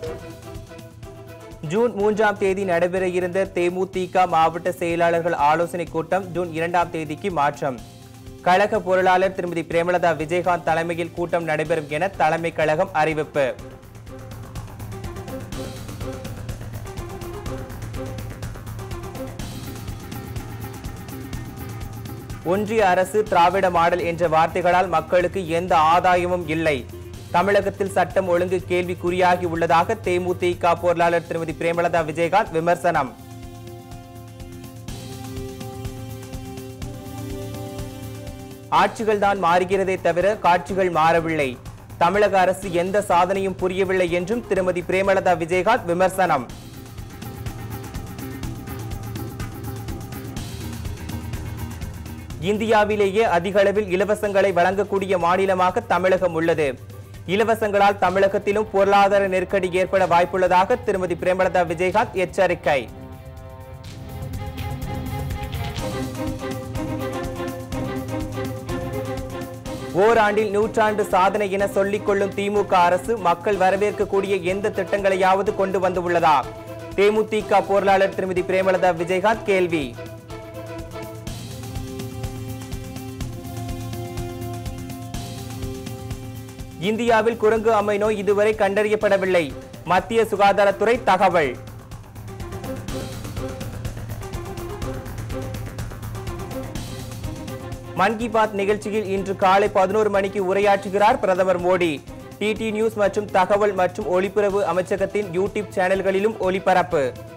June மூன்றாம் தேதி நடைபெற இருந்த தேமுதிக மாவட்ட செயலாளர்கள் ஆலோசனைக் கூட்டம் ஜூன் இரண்டாம் தேதிக்கு மாற்றம் கழக பொருளாளர் திருமதி பிரேமலதா விஜயகாந்த் தலைமையில் கூட்டம் நடைபெறும் என தலைமை கழகம் அறிவிப்பு ஒன்றிய அரசு திராவிட மாடல் என்ற வார்த்தைகளால் மக்களுக்கு எந்த ஆதாயமும் இல்லை தமிழகத்தில் சட்டம் ஒழுங்கு கேள்விக்குறியாகி உள்ளதாக தேமுதிக பொருளாளர் திருமதி பிரேமலதா விஜயகாந்த் விமர்சனம் ஆட்சிகள் தான் மாறுகிறதே தவிர காட்சிகள் மாறவில்லை தமிழக அரசு எந்த சாதனையும் புரியவில்லை என்றும் திருமதி பிரேமலதா விஜயகாந்த் விமர்சனம் இந்தியாவிலேயே அதிக அளவில் இலவசங்களை வழங்கக்கூடிய மாநிலமாக தமிழகம் உள்ளது இலவசங்களால் தமிழகத்திலும் பொருளாதார நெருக்கடி ஏற்பட வாய்ப்புள்ளதாக திருமதி பிரேமலதா விஜயகாந்த் எச்சரிக்கை ஓராண்டில் நூற்றாண்டு சாதனை என சொல்லிக் கொள்ளும் திமுக அரசு மக்கள் வரவேற்கக்கூடிய எந்த திட்டங்களையாவது கொண்டு வந்துள்ளதா தேமுதிக பொருளாளர் திருமதி பிரேமலதா விஜயகாந்த் கேள்வி இந்தியாவில் குரங்கு அம்மை நோய் இதுவரை கண்டறியப்படவில்லை மத்திய சுகாதாரத்துறை தகவல் மன் கி பாத் நிகழ்ச்சியில் இன்று காலை பதினோரு மணிக்கு உரையாற்றுகிறார் பிரதமர் மோடி டிடி நியூஸ் மற்றும் தகவல் மற்றும் ஒலிபரப்பு அமைச்சகத்தின் யூடியூப் சேனல்களிலும் ஒளிபரப்பு